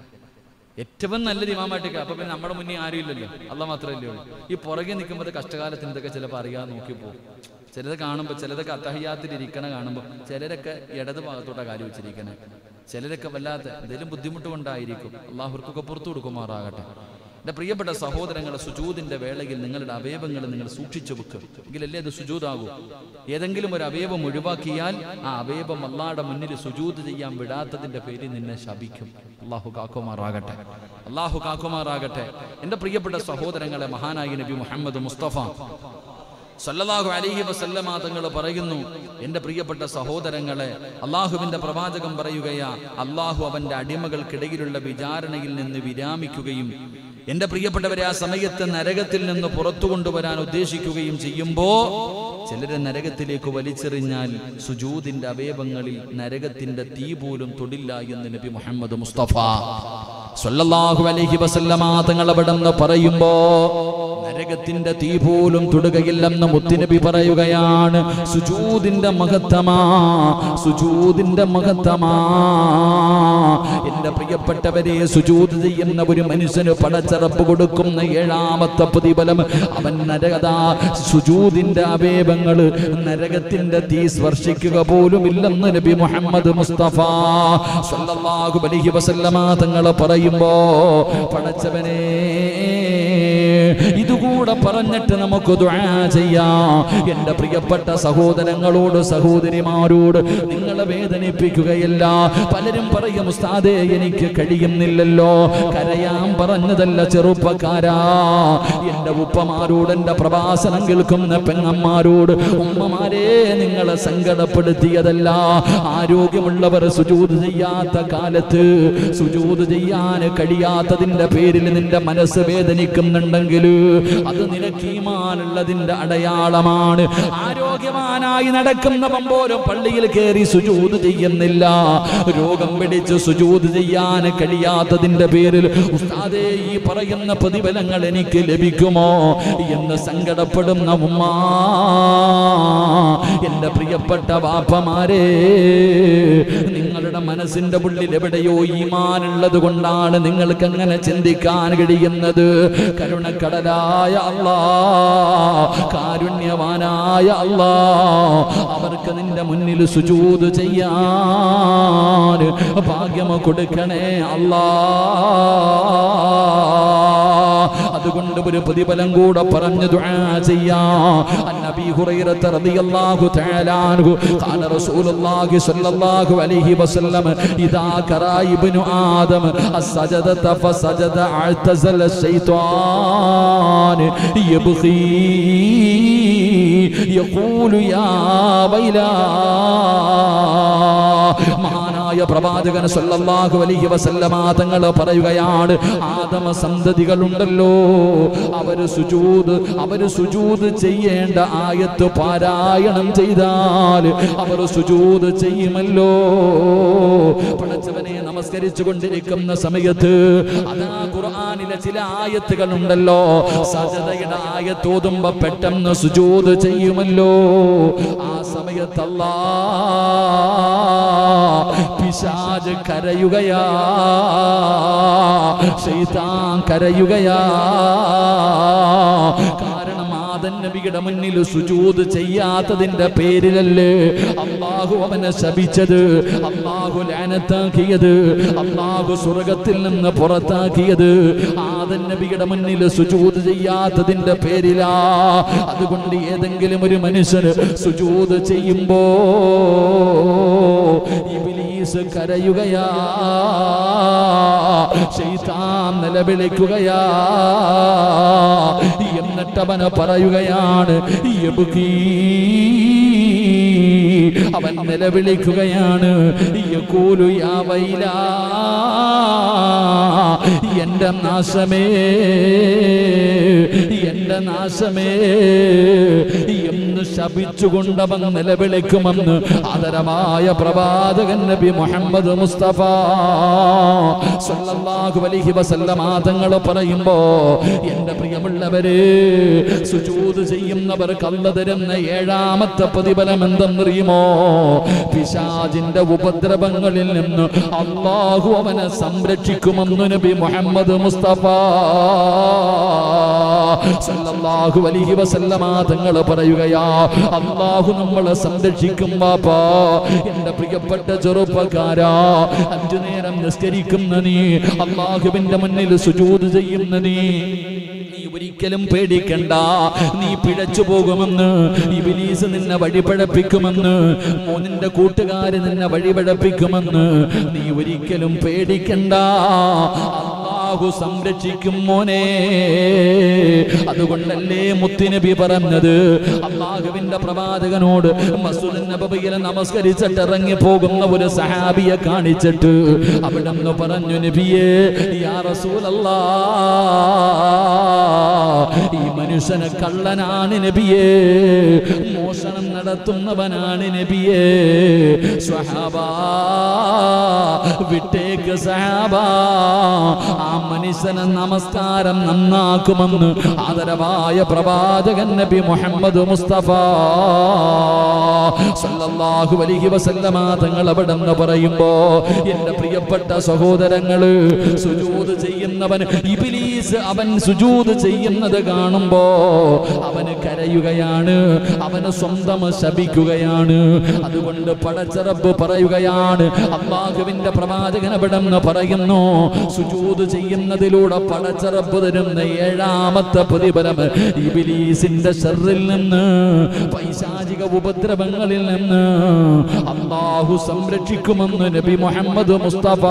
ഏറ്റവും നല്ലത് ഇമാമായിട്ട് നിൽക്കുക അപ്പൊ പിന്നെ നമ്മുടെ മുന്നിൽ ആരും ഇല്ലല്ലോ അല്ല മാത്രമല്ലേ ഉള്ളൂ ഈ പുറകെ നിൽക്കുമ്പോൾ കഷ്ടകാലത്തിന് ഇതൊക്കെ ചിലപ്പോൾ അറിയാതെ നോക്കി പോകും ചിലത് കാണുമ്പോൾ ചിലതൊക്കെ അത്തഹയ്യാത്തിൽ ഇരിക്കണ കാണുമ്പോൾ ചിലരൊക്കെ ഇടത് ഭാഗത്തോട്ടാ കാര്യം വെച്ചിരിക്കണേ ചിലരൊക്കെ വല്ലാത്ത എന്തെങ്കിലും ബുദ്ധിമുട്ട് കൊണ്ടായിരിക്കും അള്ളാഹുർക്കൊക്കെ പുറത്തു കൊടുക്കുമാറാകട്ടെ എൻ്റെ പ്രിയപ്പെട്ട സഹോദരങ്ങളെ സുജൂദിന്റെ വേളയിൽ നിങ്ങളുടെ അവയവങ്ങൾ നിങ്ങൾ സൂക്ഷിച്ചു വെക്കും എങ്കിലല്ലേ അത് സുജൂദാകൂ ഏതെങ്കിലും ഒരു അവയവം ഒഴിവാക്കിയാൽ ആ അവയവം അള്ളാഹുടെ മുന്നിൽ സുജൂദ് ചെയ്യാൻ വിടാത്തതിന്റെ പേരിൽ നിന്നെ ശപിക്കും അള്ളാഹു കാക്കുമാറാകട്ടെ അള്ളാഹു കാക്കുമാറാകട്ടെ എൻ്റെ പ്രിയപ്പെട്ട സഹോദരങ്ങളെ മഹാനായി നബി മുഹമ്മദ് മുസ്തഫ സല്ലല്ലാഹു അലൈഹി വസല്ലമ തങ്ങൾ പറയുന്നു എൻ്റെ പ്രിയപ്പെട്ട സഹോദരങ്ങളെ അള്ളാഹുവിന്റെ പ്രവാചകം പറയുകയാ അള്ളാഹു അവന്റെ അടിമകൾക്കിടയിലുള്ള വിചാരണയിൽ നിന്ന് വിരാമിക്കുകയും എൻ്റെ പ്രിയപ്പെട്ടവരെ ആ സമയത്ത് നരകത്തിൽ നിന്ന് പുറത്തു കൊണ്ടുവരാൻ ഉദ്ദേശിക്കുകയും ചെയ്യുമ്പോ ചിലരെ നരകത്തിലേക്ക് വലിച്ചെറിഞ്ഞാൽ സുജൂദിന്റെ അവയവങ്ങളിൽ നരകത്തിന്റെ തീ പോലും തൊടില്ല എന്ന് നബി മുഹമ്മദ് മുസ്തഫ സല്ലല്ലാഹു അലൈഹി വസല്ലമ തങ്ങൾ അവിടെന്ന് പറയുമ്പോ നരകത്തിന്റെ തീ പോലും തൊടുകയില്ലെന്ന് മുത്തുനബി പറയുകയാണ് സുജൂദിന്റെ മഹത്തമാ സുജൂദിന്റെ മഹത്തമാ എന്റെ പ്രിയപ്പെട്ടവരെ സുജൂദ് ചെയ്യുന്ന ഒരു മനുഷ്യന് പടച്ചറപ്പ് കൊടുക്കുന്ന ഏഴാമത്തെ പ്രതിഫലം അവൻ നരകതാ സുജൂദിന്റെ അവയവങ്ങള് നരകത്തിന്റെ തീ സ്പർശിക്കുക പോലുമില്ലെന്ന് നബി മുഹമ്മദ് മുസ്തഫ സല്ലല്ലാഹു അലൈഹി വസല്ലമ തങ്ങൾ പറയുമ്പോ പടച്ചവനെ ഇതുകൂടെ പറഞ്ഞിട്ട് നമുക്ക് ദുആ ചെയ്യാം എൻ്റെ പ്രിയപ്പെട്ട സഹോദരങ്ങളോട് സഹോദരിമാരോട് നിങ്ങളെ വേദനിപ്പിക്കുകയില്ല പലരും പറയും ഉസ്താദേ എനിക്ക് കഴിയുന്നില്ലല്ലോ കരയാൻ പറഞ്ഞതല്ല ചെറുപ്പക്കാരാ എൻ്റെ ഉപ്പമാരോട് എൻ്റെ പ്രഭാഷണം കേൾക്കുന്ന പെങ്ങന്മാരോട് ഉമ്മമാരെ നിങ്ങളെ സങ്കടപ്പെടുത്തിയതല്ല ആരോഗ്യമുള്ളവർ സുജൂത് ചെയ്യാത്ത കാലത്ത് സുജൂത് ചെയ്യാൻ കഴിയാത്തതിന്റെ പേരിൽ നിന്റെ മനസ്സ് വേദനിക്കുന്നുണ്ടെങ്കിൽ അത് നിനക്ക് ഈമാനുള്ളതിന്റെ അടയാളമാണ് ആരോഗ്യവാനായി നടക്കുന്നവൻ പോലും പള്ളിയിൽ കയറി സുജൂത് ചെയ്യുന്നില്ല രോഗം പിടിച്ച് സുജൂത് ചെയ്യാൻ കഴിയാത്തതിന്റെ പേരിൽ ഉസ്താദേ ഈ പറയുന്ന പ്രതിഫലങ്ങൾ എനിക്ക് ലഭിക്കുമോ എന്ന് സങ്കടപ്പെടുന്ന ഉമ്മ എന്റെ പ്രിയപ്പെട്ട വാപ്പമാരെ നിങ്ങളുടെ മനസ്സിന്റെ ഉള്ളിൽ എവിടെയോ ഈമാനുള്ളത് കൊണ്ടാണ് നിങ്ങൾക്ക് അങ്ങനെ ചിന്തിക്കാൻ കഴിയുന്നത് കരുണക്കടലായ അല്ലാ കാരുണ്യവാനായ അല്ലാ അവർക്ക് നിന്റെ മുന്നിൽ സുജൂത് ചെയ്യാൻ ഭാഗ്യമ കൊടുക്കണേ അല്ലാ അതുകൊണ്ട് ഒരു പ്രതിഫലം കൂടെ പറഞ്ഞു ദുആ ചെയ്യാം അന്നബി ഹുറൈറത്ത് റളിയല്ലാഹു തആല അൻഹു ഖാല റസൂലുള്ളാഹി സ്വല്ലല്ലാഹു അലൈഹി വസല്ലം ഇദാ ഖറാ ഇബ്നു ആദം അസ്സജദത ഫസജദ അഅ്തസല الشيطان يبغي യഖൂലു യാ വൈലാ മഹാനായ പ്രവാചകൻ സല്ലല്ലാഹു അലൈഹി വസല്ലമ തങ്ങൾ പറയുകയാണ് ആദമ സന്തതികളുണ്ടല്ലോ അവര് സുജൂദ് അവര് സുജൂദ് ചെയ്യേണ്ട ആയത്ത് പാരായണം ചെയ്താൽ അവർ സുജൂദ് ചെയ്യുമല്ലോ പടച്ചവനെ നമസ്കരിച്ചു കൊണ്ടിരിക്കുന്ന സമയത്ത് അതാ ഖുർആനിലെ ചില ആയത്തുകൾ ഉണ്ടല്ലോ സജതയുടെ ആയത്തോതുമ്പോ പെട്ടെന്ന് സുജൂദ് ചെയ്യുമല്ലോ ആ സമയത്തല്ലാ പിശാജ് കരയുകയാ ശൈതാൻ കരയുകയാ കാരണം ആദൻ നബിയുടെ മുന്നിൽ സുജൂദ് ചെയ്യാത്തതിന്റെ പേരിലല്ലേ അള്ളാഹു അവനെ ശപിച്ചത് അള്ളാഹു ലാനത്താക്കിയത് അള്ളാഹു സ്വർഗത്തിൽ നിന്ന് പുറത്താക്കിയത് ആദൻ നബിയുടെ മുന്നിൽ സുജൂദ് ചെയ്യാത്തതിന്റെ പേരിലാ അതുകൊണ്ട് ഏതെങ്കിലും ഒരു മനുഷ്യന് സുജൂദ് ചെയ്യുമ്പോ ഇബ്ലീസ് കരയുകയാ ശൈതാൻ നിലവിളിക്കുകയാ എന്നിട്ടവന് പറയുകയാണ് യബ്കീ അവൻ നിലവിളിക്കുകയാണ് യഖൂലു യാ വൈലാ എന്റെ നാശമേ എന്റെ നാശമേ എന്ന് ശപിച്ചുകൊണ്ടവൻ നിലവിളിക്കുമെന്ന് ആദരമായ പ്രവാചകൻ നബി മുഹമ്മദ് മുസ്തഫ സല്ലല്ലാഹു അലൈഹി വസല്ലമ തങ്ങൾ പറയുമ്പോ എന്റെ പ്രിയമുള്ളവരെ സുജൂദ് ചെയ്യുന്നവർക്ക് അല്ല തരുന്ന ഏഴാമത്തെ പ്രതിഫലം എന്തെന്നറിയുമോ പിശാജിന്റെ ഉപദ്രവങ്ങളിൽ നിന്ന് അള്ളാഹു അവനെ സംരക്ഷിക്കുമെന്ന് നബി മുഹമ്മദ് മുസ്തഫ സല്ലല്ലാഹു അലൈഹി വസല്ലമ തങ്ങൾ പറയുകയാ അള്ളാഹു നമ്മളെ സംരക്ഷിക്കും ബാപ്പാ എന്റെ പ്രിയപ്പെട്ട ചെറുപ്പക്കാരാ അഞ്ചു നേരം നിസ്കരിക്കുന്ന നീ അള്ളാഹുവിന്റെ മുന്നിൽ സുജൂദ് ചെയ്യുന്ന നീ നീ ഒരിക്കലും പേടിക്കണ്ട നീ പിഴച്ചു പോകുമെന്ന് ഇബിലീസ് നിന്നെ വഴിപഴപ്പിക്കുമെന്ന് മോനിന്റെ കൂട്ടുകാര് നിന്നെ വഴിപഴപ്പിക്കുമെന്ന് നീ ഒരിക്കലും പേടിക്കണ്ട അള്ളാഹു സംരക്ഷിക്കും മോനെ അതുകൊണ്ടല്ലേ മുത്തുനബി പറഞ്ഞത് അള്ളാഹുവിന്റെ പ്രവാചകനോട് മസൂദ് നബിയിലെ നമസ്കരിച്ചിട്ട് ഇറങ്ങി പോകുന്ന ഒരു സഹാബിയെ കാണിച്ചിട്ട് അവിടെ നിന്ന് പറഞ്ഞു നബിയേ യാ റസൂലല്ലാ ഈ മനുഷ്യന് കള്ളനാണ് നബിയേ മോഷണം നടത്തുന്നവനാണ് നബിയേ സ്വഹാബ വിട്ടേക്ക് സഹാബ ആ മനുഷ്യന് നമസ്കാരം നന്നാക്കുമെന്ന് ആദരവായ പ്രവാചകൻ നബി മുഹമ്മദ് മുസ്തഫ സല്ലല്ലാഹു അലൈഹി വസല്ലമ തങ്ങൾ അവിടെ നിന്ന് പറയുമ്പോ എന്റെ പ്രിയപ്പെട്ട സഹോദരങ്ങള് സുജൂദ് ചെയ്യുന്നവൻ ഇബിലീസ് അവൻ സുജൂദ് ചെയ്യുന്നത് കാണുമ്പോ അവന് കരയുകയാണ് അവന് സ്വന്തം ശപിക്കുകയാണ് അതുകൊണ്ട് പടച്ചറബ് പറയുകയാണ് അള്ളാഹുവിന്റെ പ്രവാചകൻ അവിടെ നിന്ന് പറയുന്നു സുജൂദ് ചെയ്യുന്നതിലൂടെ പടച്ചറബ് തരുന്ന ഏഴാമത്തെ പ്രതിഫലം ഇബിലീസിന്റെ ഷെറിൽ നിന്ന് പൈശാചിക ഉപദ്രവങ്ങളിൽ നിന്ന് അള്ളാഹു സംരക്ഷിക്കുമെന്ന് നബി മുഹമ്മദ് മുസ്തഫ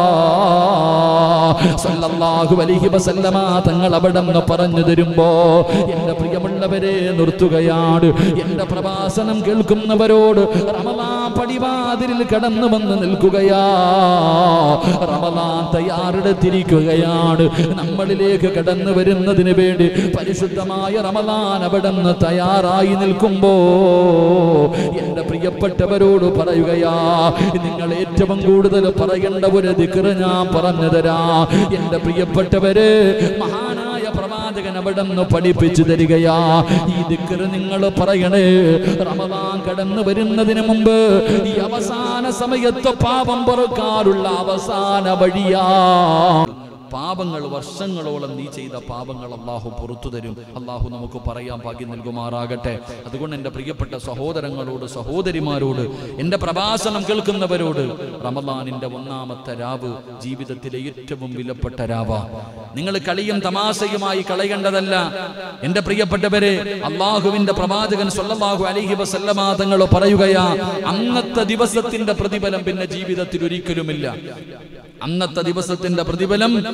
സല്ലല്ലാഹു അലൈഹി വസല്ലമ തങ്ങൾ അവിടെ നിന്ന് പറഞ്ഞു തരുമ്പോ എന്റെ പ്രിയമുള്ളവരെ നിർത്തുകയാണ് എന്റെ പ്രഭാഷണം കേൾക്കുന്നവരോട് റമദാൻ പടിവാതിലിൽ കടന്നു വന്ന് നിൽക്കുകയാ റമദാൻ തയ്യാറെടുത്തിരിക്കുകയാണ് നമ്മളിലേക്ക് കടന്നു വരുന്നതിന് വേണ്ടി പരിശുദ്ധമായ റമദാൻ അവിടെ നിന്ന് തയ്യാറായി നിൽക്കുമ്പോ എന്റെ പ്രിയപ്പെട്ടവരോട് പറയുകയാ നിങ്ങൾ ഏറ്റവും കൂടുതൽ പറയേണ്ട ഒരു ദിക്റ് ഞാൻ പറഞ്ഞു തരാ എന്റെ പ്രിയപ്പെട്ടവര് മഹാനായ പ്രവാചകൻ അവിടെ നിന്ന് പഠിപ്പിച്ചു തരികയാ ഈ ദിക്റ് നിങ്ങൾ പറയണേ റമദാൻ കടന്നു വരുന്നതിന് മുമ്പ് ഈ അവസാന സമയത്ത് പാപം പൊറുക്കാനുള്ള അവസാന വഴിയാ പാപങ്ങൾ വർഷങ്ങളോളം നീ ചെയ്ത പാപങ്ങൾ അള്ളാഹു പുറത്തു തരും അള്ളാഹു നമുക്ക് പറയാൻ ഭാഗ്യം നൽകുമാറാകട്ടെ അതുകൊണ്ട് എൻ്റെ പ്രിയപ്പെട്ട സഹോദരങ്ങളോട് സഹോദരിമാരോട് എൻ്റെ പ്രഭാഷണം കേൾക്കുന്നവരോട് റമദാനിൻ്റെ ഒന്നാമത്തെ രാവ് ജീവിതത്തിലെ ഏറ്റവും വിലപ്പെട്ട രാവ നിങ്ങൾ കളിയും തമാശയുമായി കളയേണ്ടതല്ല എൻ്റെ പ്രിയപ്പെട്ടവരെ അള്ളാഹുവിന്റെ പ്രവാചകൻ സ്വല്ലല്ലാഹു അലൈഹി വസല്ലമ തങ്ങൾ പറയുകയാ അന്നത്തെ ദിവസത്തിന്റെ പ്രതിഫലം പിന്നെ ജീവിതത്തിൽ ഒരിക്കലുമില്ല അന്നത്തെ ദിവസത്തിന്റെ പ്രതിഫലം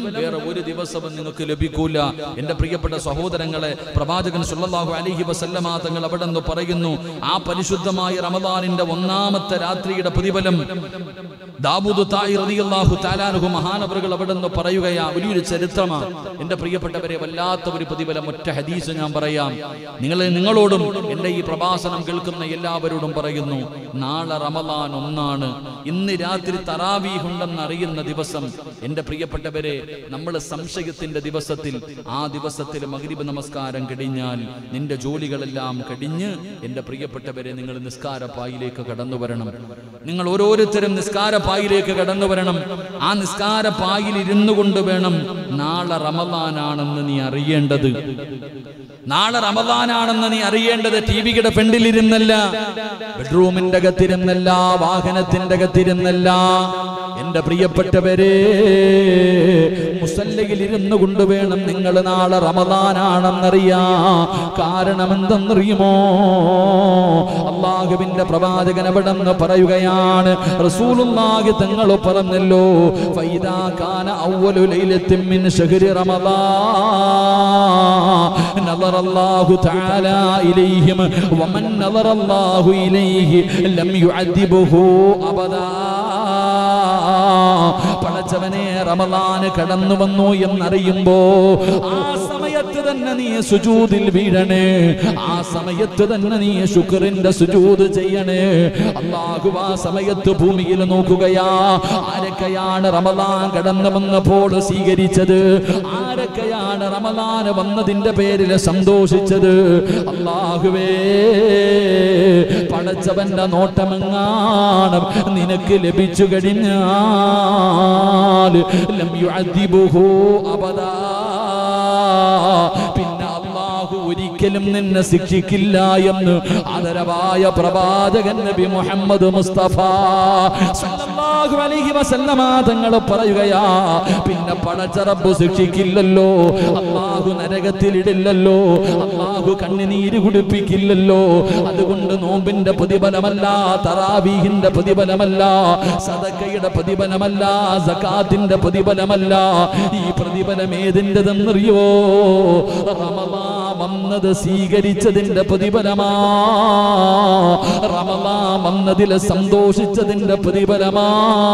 വേറെ ഒരു ദിവസവും നിങ്ങൾക്ക് ലഭിക്കൂല എന്റെ പ്രിയപ്പെട്ട സഹോദരങ്ങളെ പ്രവാചകൻ സുല്ലല്ലാഹു അലൈഹി വസല്ലമ തങ്ങൾ അവിടെ നിന്ന് പറയുന്നു ആ പരിശുദ്ധമായ റമദാനിന്റെ ഒന്നാമത്തെ രാത്രിയുടെ പ്രതിഫലം ദാവൂദ് തായി റളിയല്ലാഹു തആലാഹു മഹാനവറുകൾ അവിടെ നിന്ന് പറയുകയാ വലിയൊരു ചരിത്രമാണ് എന്റെ പ്രിയപ്പെട്ടവരെ വല്ലാത്ത ഒരു പ്രതിഫലം ഒറ്റ ഹദീസ് ഞാൻ പറയാം നിങ്ങൾ നിങ്ങളോടും എന്റെ ഈ പ്രഭാഷണം കേൾക്കുന്ന എല്ലാവരോടും പറയുന്നു നാളെ റമദാൻ ഒന്നാണ് ഇന്ന് രാത്രി തറാവീഹ് ഉണ്ടെന്ന് അറിയുന്ന ദിവസം എന്റെ പ്രിയപ്പെട്ടവരെ നമ്മൾ സംശയത്തിന്റെ ദിവസത്തിൽ ആ ദിവസത്തിൽ മഗ്രിബ് നമസ്കാരം കഴിഞ്ഞാൽ നിന്റെ ജോലികളെല്ലാം കഴിഞ്ഞ് എന്റെ പ്രിയപ്പെട്ടവരെ നിങ്ങൾ നിസ്കാരപ്പായിലേക്ക് കടന്നു വരണം നിങ്ങൾ ഓരോരുത്തരും നിസ്കാരപ്പായിലേക്ക് കടന്നു വരണം ആ നിസ്കാരപ്പായിൽ ഇരുന്നു കൊണ്ട് വേണം നാളെ റമദാനാണെന്ന് നീ അറിയേണ്ടത് നാളെ റമദാനാണെന്ന് നീ അറിയേണ്ടത് ടി വിയുടെ ഫ്രണ്ടിലിരുന്നല്ല ബെഡ്റൂമിന്റെ അകത്തിരുന്നല്ല വാഹനത്തിന്റെ അകത്തിരുന്നല്ല എന്റെ പ്രിയപ്പെട്ടവരെ മുസല്ലയിൽ ഇരുന്നു കൊണ്ട് വേണം നിങ്ങൾ നാളെ റമദാനാണെന്നറിയാ കാരണം എന്തെന്നറിയുമോ അള്ളാഹുവിന്റെ പ്രവാചകൻ അവിടെ നിന്ന് പറയുകയാണ് റസൂലുള്ളാഹി തങ്ങൾ പറഞ്ഞല്ലോ ഫൈദാ കാന അവ്വലു ലൈലത്തിൻ മിൻ ശഹരി റമദാൻ നദറ അല്ലാഹു തആല ഇലൈഹിം വമൻ നദറ അല്ലാഹു ഇലൈഹി ലം യുഅദ്ദിബുഹു അബദാ പടച്ചവനെ റമദാന് കടന്നു വന്നു എന്നറിയുമ്പോ ആ സമയത്ത് തന്നെ നീ സുജൂദിൽ വീഴണേ ആ സമയത്ത് തന്നെ നീ ശുക്രിന്റെ സുജൂദ് ചെയ്യണേ അള്ളാഹു ആ സമയത്ത് ഭൂമിയിൽ നോക്കുകയാ ആരൊക്കെയാണ് റമദാൻ കടന്നു വന്നപ്പോൾ സ്വീകരിച്ചത് ആരൊക്കെയാണ് റമദാൻ വന്നതിന്റെ പേരിൽ സന്തോഷിച്ചത് അള്ളാഹുവേ പടച്ചവന്റെ നോട്ടമെങ്ങാണം നിനക്ക് ലഭിച്ചു കഴിഞ്ഞാൽ ലം യുഅദ്ദിബുഹു അബദാ പിന്നെ അള്ളാഹു ഒരിക്കലും നിന്നെ ശിക്ഷിക്കില്ല എന്ന് ആദരവായ പ്രവാചകൻ നബി മുഹമ്മദ് മുസ്തഫ സല്ലല്ലാഹു അലൈഹി വസല്ലമ തങ്ങൾ പറയുകയാ പിന്നെ പടച്ചറബ് ശിക്ഷിക്കില്ലല്ലോ അള്ളാഹു നരകത്തിലിടില്ലല്ലോ അള്ളാഹു കണ്ണുനീര് കുടിപ്പിക്കില്ലല്ലോ അതുകൊണ്ട് നോമ്പിന്റെ പ്രതിഫലമല്ല തറാവീഹിന്റെ പ്രതിഫലമല്ല സദക്കയുടെ പ്രതിഫലമല്ല സകാത്തിന്റെ പ്രതിഫലമല്ല ഈ പ്രതിഫലം ഏതിൻ്റെതെന്നറിയോ റമദാ വന്നത് സ്വീകരിച്ചതിന്റെ പ്രതിഫലമാ റമദാ വന്നതിൽ സന്തോഷിച്ചതിന്റെ പ്രതിഫലമാ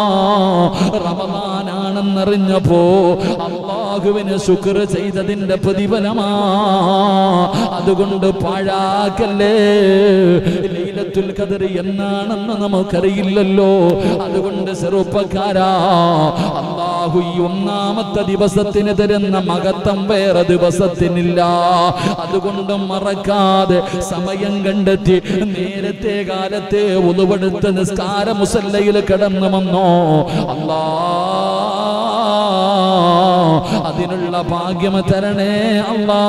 റമദാനാണെന്നറിഞ്ഞപ്പോ അള്ളാഹുവിന് ശുക്ർ ചെയ്തതിന്റെ പ്രതിഫലമാ അതുകൊണ്ട് പാഴാക്കല്ലേ ലൈലത്തുൽ ഖദർ എന്നാണെന്ന് നമുക്കറിയില്ലല്ലോ അതുകൊണ്ട് ചെറുപ്പക്കാരാ അള്ളാഹു ഈ ഒന്നാമത്തെ ദിവസത്തിന് തരുന്ന മഹത്വം വേറെ ദിവസത്തിനില്ല അതുകൊണ്ട് മറക്കാതെ സമയം കണ്ടെത്തി നേരത്തെ കാലത്തെ ഉളുവെടുത്ത് നിസ്കാര മുസല്ലയിൽ കടന്നു വന്നോ അല്ലാ അതിനുള്ള ഭാഗ്യം തരണേ അല്ലാ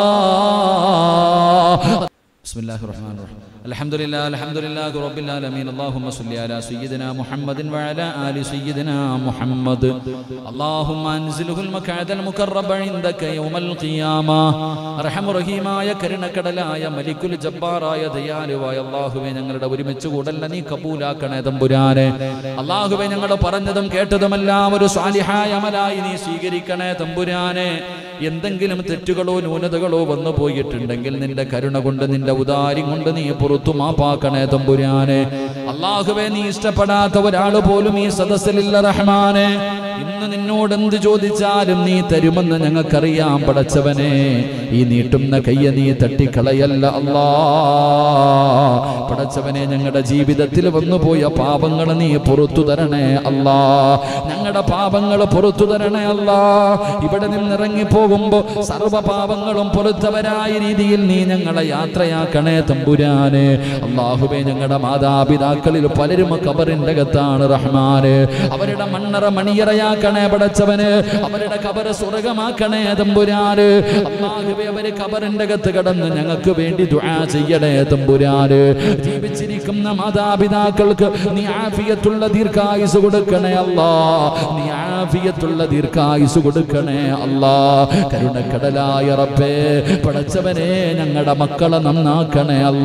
بسم الله الرحمن الرحيم الحمد لله الحمد لله رب العالمين اللهم صل على سيدنا محمد وعلى آل سيدنا محمد اللهم أنزله المكعد المكرب عندك يوم القيامة അർഹം റഹീമായ കരുണക്കടലായ മലിക്കുൽ ജബ്ബാറായ ദയാലുവായ അള്ളാഹുവെ ഞങ്ങളുടെ ഒരുമിച്ച് കൂടല്ല നീ കബൂലാക്കണേ തമ്പുരാനെ അള്ളാഹുവെ ഞങ്ങൾ പറഞ്ഞതും കേട്ടതുമെല്ലാം ഒരു സ്വാലിഹായ അമലായി നീ സ്വീകരിക്കണേ തമ്പുരാനെ എന്തെങ്കിലും തെറ്റുകളോ ന്യൂനതകളോ വന്നു പോയിട്ടുണ്ടെങ്കിൽ നിന്റെ കരുണ കൊണ്ട് നിന്റെ ഉദാര്യം കൊണ്ട് നീ പുറത്തു മാപ്പാക്കണേ തമ്പുരാനെ അള്ളാഹുവെ നീ ഇഷ്ടപ്പെടാത്ത ഒരാൾ പോലും ഈ സദസ്സിലില്ല റഹ്മാനെ ഇന്ന് നിന്നോട് എന്ത് ചോദിച്ചാലും നീ തരുമെന്ന് ഞങ്ങൾക്കറിയാം പടച്ചവനെ ഈ നീട്ടുന്ന കയ്യ നീ തട്ടിക്കളയല്ല അല്ലാ പടച്ചവനെ ഞങ്ങളുടെ ജീവിതത്തിൽ വന്നുപോയ പാപങ്ങൾ നീ പുറത്തു തരണേ അല്ലാ ഞങ്ങളുടെ പാപങ്ങൾ പുറത്തു തരണേ അല്ലാ ഇവിടെ നിന്നിറങ്ങി പോകുമ്പോ സർവ്വ പാപങ്ങളും പുറത്തവരായ രീതിയിൽ നീ ഞങ്ങളെ യാത്രയാക്കണേ തമ്പുരാനെ അള്ളാഹുബേ ഞങ്ങളുടെ മാതാപിതാക്കളിൽ പലരും കബറിന്റെ അകത്താണ് റഹ്മാന് അവരുടെ മണ്ണറ മണിയറയാക്കണേ പടച്ചവന് അവരുടെ കബറ് സ്വർഗമാക്കണേ തമ്പുരാന് അള്ളാഹുബേ അവര് കബറിന്റെ അകത്ത് കടന്ന് ഞങ്ങൾക്ക് വേണ്ടി ദുആ ചെയ്യണേ തമ്പുരാന് ജീവിച്ചിരിക്കുന്ന മാതാപിതാക്കൾക്ക് നീ ആഫിയത്തുള്ള ദീർഘായുസ് കൊടുക്കണേ അല്ലാ നീ ആഫിയത്തുള്ള ദീർഘായുസ് കൊടുക്കണേ അല്ലാ കരുണക്കടലായ റബ്ബേ പടച്ചവനെ ഞങ്ങളുടെ മക്കളെ നന്നാക്കണേ അല്ലാ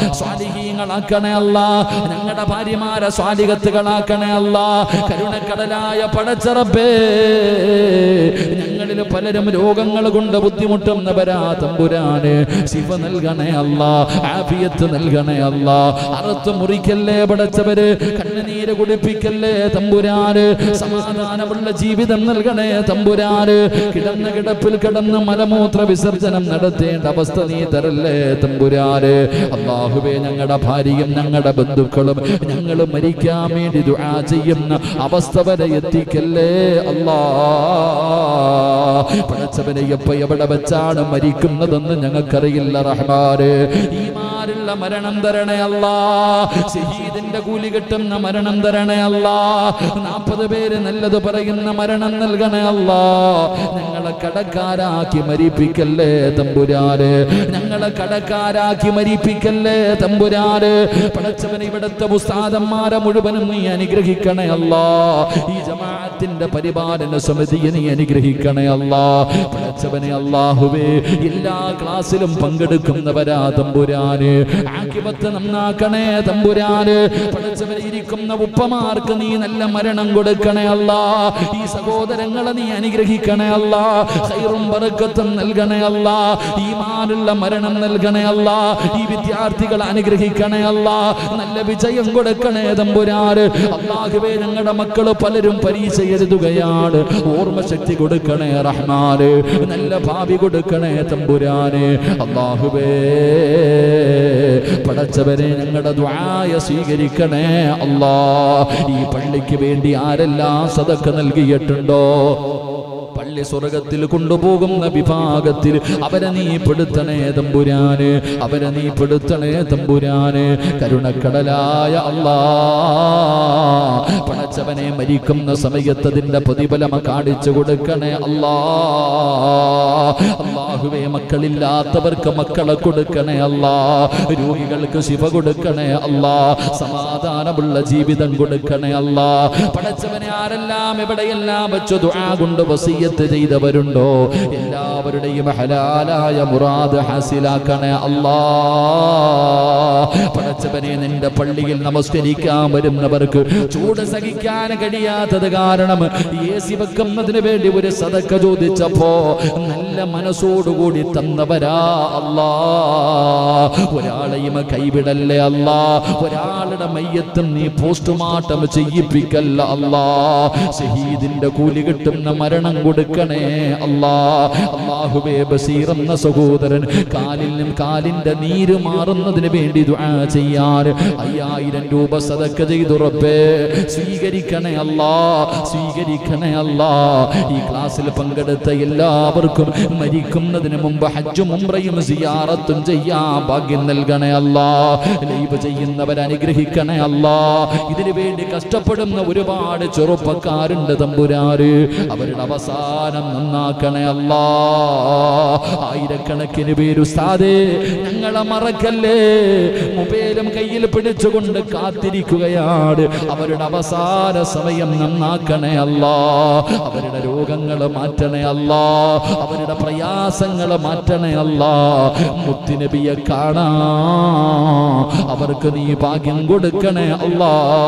സ്വാലിഹീങ്ങളാക്കണേ അല്ല ഞങ്ങളുടെ ഭാര്യമാരെ സ്വാലികത്തുകളാക്കണേ അല്ല കരുണക്കടലായ പടച്ചറപ്പേ ഞങ്ങളിൽ പലരും രോഗങ്ങൾ കൊണ്ട് ബുദ്ധിമുട്ടുന്നവരാ തമ്പുരാന് ശിവ നൽകണേ അല്ല ആഫിയത്ത് നൽകണേ അല്ല അറുത്ത് മുറിക്കല്ലേ പടച്ചവര് കണ്ണുനീര് കുടിപ്പിക്കല്ലേ തമ്പുരാന് സമാധാനമുള്ള ജീവിതം നൽകണേ തമ്പുരാന് കിടന്ന കിടപ്പിൽ കിടന്ന് മലമൂത്ര വിസർജനം നടത്തേണ്ട അവസ്ഥ നീ തരല്ലേ തമ്പുരാന് അള്ളാഹുവേ ഞങ്ങളുടെ ഭാര്യയും ഞങ്ങളുടെ ബന്ധുക്കളും ഞങ്ങൾ മരിക്കാൻ വേണ്ടി ദുആ ചെയ്യുന്ന അവസ്ഥ വരെ എത്തിക്കല്ലേ അല്ലാ പടച്ചവനെ എപ്പ എവിടെ വെച്ചാണ് മരിക്കുന്നതെന്ന് ഞങ്ങൾക്കറിയില്ല റഹ്മാന് ഈമാനുള്ള മരണം തരണേ അല്ലാ ഷഹീദിന്റെ കൂലി കിട്ടുന്ന മരണം തരണേ അല്ലാ നാൽപ്പത് പേര് നല്ലത് പറയുന്ന മരണം നൽകണേ അല്ലാ ഞങ്ങളെ കടക്കാരാക്കി മരിപ്പിക്കല്ലേ തമ്പുരാന് ഞങ്ങളെ കടക്കാരാക്കി മരിപ്പിക്കല്ലേ തമ്പുരാന് പടച്ചവനെ ഇവിടുത്തെ ഉസ്താദന്മാരെ മുഴുവനും നീ അനുഗ്രഹിക്കണേ അല്ലാ ഈ ജമാഅത്തിന്റെ പരിപാലന സമിതിയെ നീ അനുഗ്രഹിക്കണേ അല്ലാ പടച്ചവനെ അല്ലാഹുവേ എല്ലാ ക്ലാസ്സിലും പങ്കെടുക്കുന്നവരാ തമ്പുരാന് ആക്കിപത്ത് നന്നാക്കണേ തമ്പുരാന് പടച്ചവനെ ഇരിക്കുന്ന ഉപ്പമാർക്ക് നീ നല്ല മരണം കൊടുക്കണേ അല്ലാ ഈ സഹോദരങ്ങളെ നീ അനുഗ്രഹിക്കണേ അല്ലാ ഖൈറും ബറക്കത്തും നൽകണേ അല്ലാ ഈമാനുള്ള മരണം നൽകണേ അല്ലാ ഈ വിദ്യാർത്ഥികളെ അനുഗ്രഹിക്കണേ അല്ലാ നല്ല വിജയം കൊടുക്കണേ തമ്പുരാന് അള്ളാഹുവേ ഞങ്ങളുടെ മക്കള് പലരും പരീക്ഷ എഴുതുകയാണ് ഓർമ്മശക്തി കൊടുക്കണേ റഹ്മാന് നല്ല ഭാവി കൊടുക്കണേ തമ്പുരാന് അള്ളാഹുവേ പടച്ചവനെ ഞങ്ങളുടെ ദ്വായ സ്വീകരിക്കണേ അല്ലാ ഈ പള്ളിക്ക് വേണ്ടി ആരെല്ലാം സതക്ക് നൽകിയിട്ടുണ്ടോ പള്ളി സ്വർഗത്തിൽ കൊണ്ടുപോകുന്ന വിഭാഗത്തിൽ അവരെ നീ പെടുത്തണേ തമ്പുരാന് അവരെ നീ പെടുത്തണേ തമ്പുരാന് കരുണക്കടലായ അല്ലാ പടച്ചവനെ മരിക്കുന്ന സമയത്ത് അതിന്റെ പ്രതിഫലം കാണിച്ചു കൊടുക്കണേ അല്ലാ അള്ളാഹുവേ മക്കളില്ലാത്തവർക്ക് മക്കളെ കൊടുക്കണേ അല്ലാ രോഗികൾക്ക് ശിവ കൊടുക്കണേ അല്ലാ സമാധാനമുള്ള ജീവിതം കൊടുക്കണേ അല്ലാ പടച്ചവനെ ആരെല്ലാം എവിടെയെല്ലാം വെച്ചു ദുആ കൊണ്ട് വസീയത്ത് ചെയ്തവരുണ്ടോ എല്ലാവരുടെയും ഹലാലായ മുറാദ് ഹാസിലാക്കണേ അല്ലാ പടച്ചവനെ നിന്റെ പള്ളിയിൽ നമസ്കരിക്കാൻ വരുന്നവർക്ക് ചൂട് സഹിക്കാൻ കഴിയാത്തത് കാരണം എ സി വെക്കുന്നതിന് വേണ്ടി ഒരു സതക്ക ചോദിച്ചപ്പോ നല്ല മനസ്സോടുകൂടി തന്നവരാ അല്ലാ ഒരാളെയും കൈവിടല്ലേ അല്ലാ ഒരാളുടെ മയ്യത്തും നീ പോസ്റ്റ്മോർട്ടം ചെയ്യിപ്പിക്കല്ല അല്ലാ ഷഹീദിന്റെ കൂലി കിട്ടുന്ന മരണം കൊടുക്കണേ അല്ലാ അള്ളാഹുബേ ബസീർ എന്ന സഹോദരൻ കാലിലും കാലിന്റെ നീര് മാറുന്നതിന് വേണ്ടി ദുആ ചെയ്യാൻ അയ്യായിരം രൂപ സദക്ക ചെയ്തു റബ്ബേ സ്വീകരിക്കണേ അല്ലാ സ്വീകരിക്കണേ അല്ലാ ഈ ക്ലാസ്സിൽ പങ്കെടുത്ത എല്ലാവർക്കും മരിക്കുന്നതിന് മുമ്പ് ഹജ്ജും ഉംറയും സിയാറത്തും ചെയ്യാൻ ഭാഗ്യം നൽകണേ അല്ലാ ലൈവ് ചെയ്യുന്നവർ അനുഗ്രഹിക്കണേ അല്ലാ ഇതിനു വേണ്ടി കഷ്ടപ്പെടുന്ന ഒരുപാട് ചെറുപ്പക്കാരുണ്ട് തമ്പുരാര് അവരുടെ അവസാനം നന്നാക്കണേ അല്ലാ ആയിരക്കണക്കിന് പേര് ഉസ്താദേ ഞങ്ങളെ മറക്കല്ലേ മൊബൈലും കയ്യിൽ പിടിച്ചുകൊണ്ട് കാത്തിരിക്കുകയാണ് അവരുടെ അവസാന സമയം നന്നാക്കണേ അല്ലാ അവരുടെ രോഗങ്ങൾ മാറ്റണേ അല്ലാ അവരുടെ പ്രയാസങ്ങൾ മാറ്റണേ അല്ലാ മുത്തുനബിയെ കാണാ അവർക്ക് നീ ഭാഗ്യം കൊടുക്കണേ അല്ലാ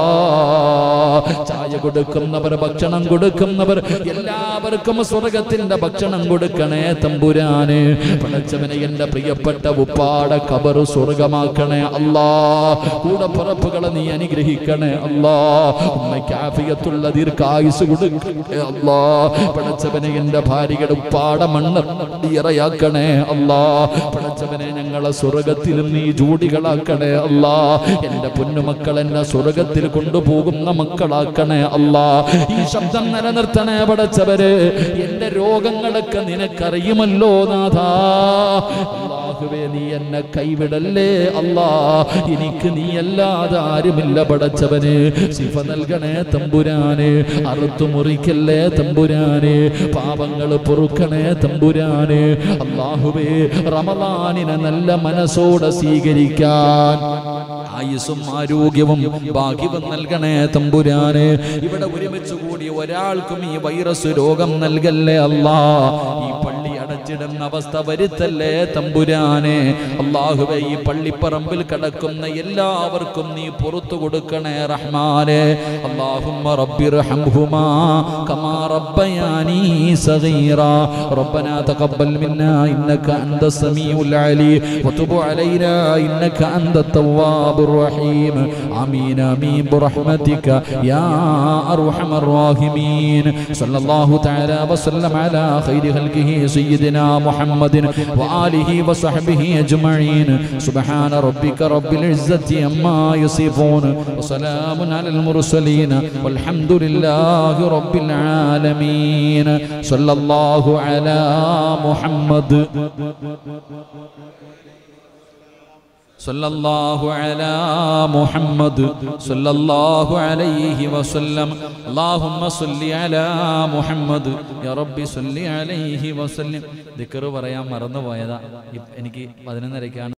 ചായ കൊടുക്കുന്നവർ ഭക്ഷണം കൊടുക്കുന്നവർ എല്ലാവർക്കും സ്വർഗത്തിന്റെ ഭക്ഷണം കൊടുക്കണേ തമ്പുരാന് പടച്ചവനെ എന്റെ പ്രിയപ്പെട്ട ഉപ്പാട കബറ് സ്വർഗമാക്കണേ അല്ലാ കൂടെ പിറപ്പുകളെ നീ അനുഗ്രഹിക്കണേ അല്ലാ ഉമ്മയ്ക്ക് ആഫിയത്തുള്ള ദീർഘായുസ് കൊടുക്കണേ അല്ലാ പടച്ചവനെ എന്റെ ഭാര്യയുടെ ഉപ്പാട മണ്ണ് ഇറയാക്കണേ അല്ലാ പടച്ചവനെ ഞങ്ങളെ സ്വർഗത്തിലും നീ ജോഡികളാക്കണേ അല്ലാ എന്റെ പൊന്നുമക്കൾ എന്നെ സ്വർഗത്തിൽ കൊണ്ടുപോകുന്ന മക്കളാക്കണേ അല്ലാ ഈ ശബ്ദം നിലനിർത്തണേ പടച്ചവര് എന്റെ രോഗങ്ങളൊക്കെ നിനക്കറിയുമല്ലോ നാഥാ അല്ലാഹുവേ നീ എന്നെ കൈവിടല്ലേ അല്ലാ എനിക്ക് നീ അല്ലാതെ ആരുമില്ല പടച്ചവന് ശിഫ നൽകണേ തമ്പുരാന് അറുത്തു മുറിക്കല്ലേ തമ്പുരാന് പാപങ്ങൾ പൊറുക്കണേ തമ്പുരാന് അല്ലാഹുവേ റമദാനിനെ നല്ല മനസ്സോടെ സ്വീകരിക്കാൻ ആയുസ്സും ആരോഗ്യവും ഭാഗ്യവും നൽകണേ തമ്പുരാന് ഇവിടെ ഒരുമിച്ച് കൂടി ഒരാൾക്കും ഈ വൈറസ് രോഗം നൽകല്ലേ അല്ലാ ഈ പള്ളി അടച്ച മരിച്ചിടുന്ന അവസ്ഥ വരുത്തല്ലേ തമ്പുരാനെ അള്ളാഹുവെ ഈ പള്ളിപ്പറമ്പിൽ കിടക്കുന്ന എല്ലാവർക്കും നീ പുറത്തു കൊടുക്കണേ റഹ്മാനെ അള്ളാഹുമ്മ റബ്ബിർഹംഹുമാ കമാ റബ്ബയാനി സഗീറാ ربنا تقبل منا انك انت السميع العليم وتب علينا انك انت التواب الرحيم امين امين برحمتك يا ارحم الراحمين صلى الله تعالى وسلم على خير خلقه سيدنا محمد واله وصحبه اجمعين سبحان ربك رب العزه عما يصفون وسلام على المرسلين والحمد لله رب العالمين صلى الله على محمد صلى الله على محمد صلى الله عليه وسلم اللهم صل على محمد يا ربي صل عليه وسلم ذكر പറയാൻ മറന്നു പോയതാ എനിക്ക് പതിനൊന്നരക്കാണ്